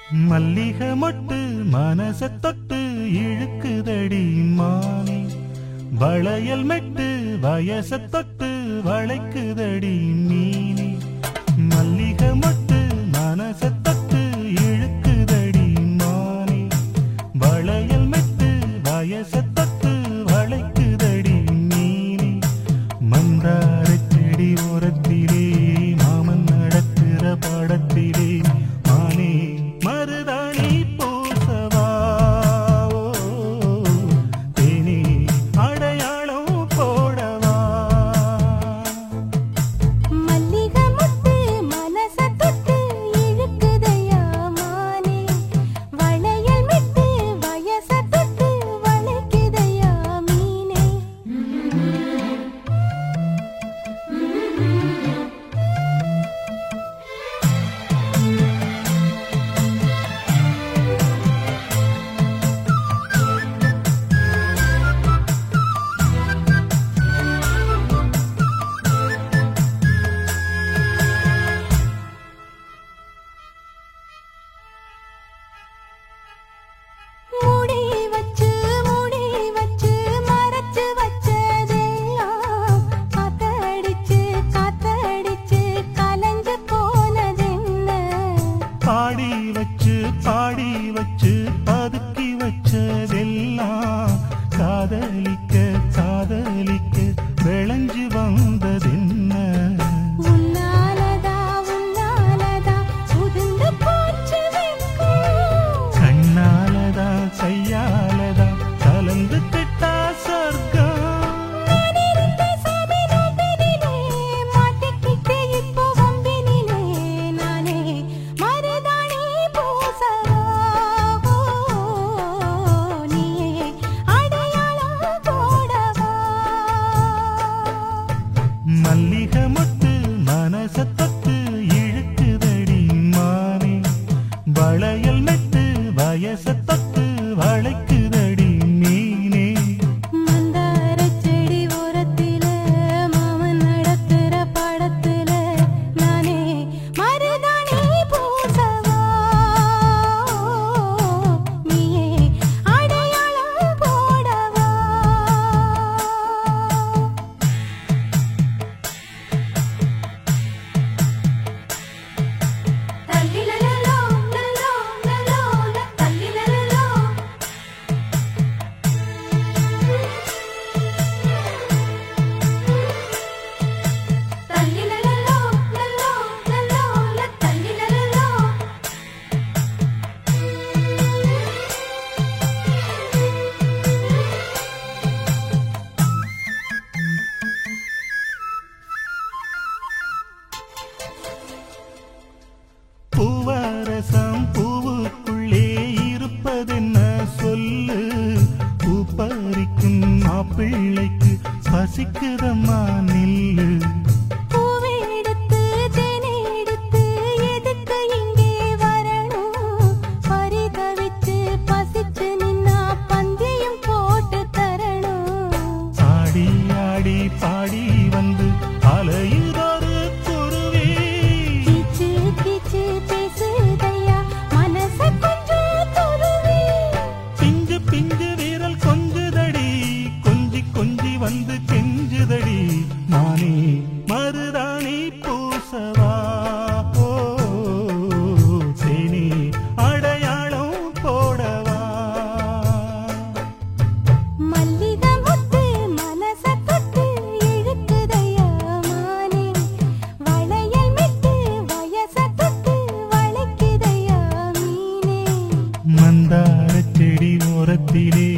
மல்லிகை மொட்டு மனச தொட்டு இழுக்குதடி மானே வளையல் மெட்டு வயச தொட்டு வளைக்குதடி மீனே மல்லிகை மொட்டு மனச தொட்டு இழுக்குதடி மானே வளையல் மெட்டு வயச தொட்டு வளைக்குதடி மீனே மந்தார செடி ஓரத்திலே மாமன் நடக்கிற படத்திலே மானே மருதாணி பூசவா ஓ, தேனே அடையாளம் போடவா மல்லிகை முத்து மனச தொட்டு இழுக்குதையா மானே வளையல் மிட்டு வயச தொட்டு வளைக்குதையா மீனே மூடி வச்சு மூடி வச்சு மறைச்சு வச்சதெல்லாம் காத்தடிச்சு காத்தடிச்சு கலைஞ்சு போனதென்ன பாடி வச்சு பாடி வச்சு பதுக்கி வச்சதெல்லாம் காதலிக்க காதலிக்க விளைஞ்சு வந்ததென்ன உன்னாலதா உன்னாலதா உதிர்ந்து போச்சு வெட்கம் கண்ணாலதா கையாலதா கலந்து கிட்டா சொர்க்கம் நான் இருந்த சாமி நோம்பினிலே மாட்டிக்கிட்டு இப்போ வம்பினிலே நானே மருதாணி பூசவா நீயே அடையாளம் போடவா மல்லிகை மொட்டு மனச தொட்டு இழுக்குதடி மானே வளையல் மெட்டு வயச தொட்டு வளைக்குதடி மீனே மந்தாரச் செடி ஓரத்தில மாமன் நடத்துற படத்துல நானே மருதாணி பூசவா நீயே அடையாளம் போடவா தல்லிலலலோ லலோ லலோ தல்லிலலலோ தல்லிலலலோ லலோ லலோ தல்லிலலலோ பூவரசம் பூவுக்குள்ளே இருப்பதென்ன சொல்லு பூ பறிக்கும் மாப்பிள்ளைக்கு பசிக்குதம்மா நில்லு பூவை எடுத்து தேனை எடுத்து எதுக்கு இங்கே வரணும் பரிதவிச்சு பசிச்சு நின்னா பந்தியும் போட்டு தரணும் ஆடி ஆடி பாடி வந்து அலையுதொரு குருவி கீச்சு கீச்சு பேசுதையா மனச கொஞ்சம் துருவி பிஞ்சு பிஞ்சு வீரல் கொஞ்சுதடி கொஞ்சி கொஞ்சி வந்து கெஞ்சுதடி நானே மருதாணி பூசவா ஓ, தேனே அடையாளம் போடவா மல்லிகை முத்து மனச தொட்டு இழுக்குதையா மானே வளையல் மிட்டு வயச தொட்டு வளைக்குதையா மீனே மந்தார செடி ஓரத்திலே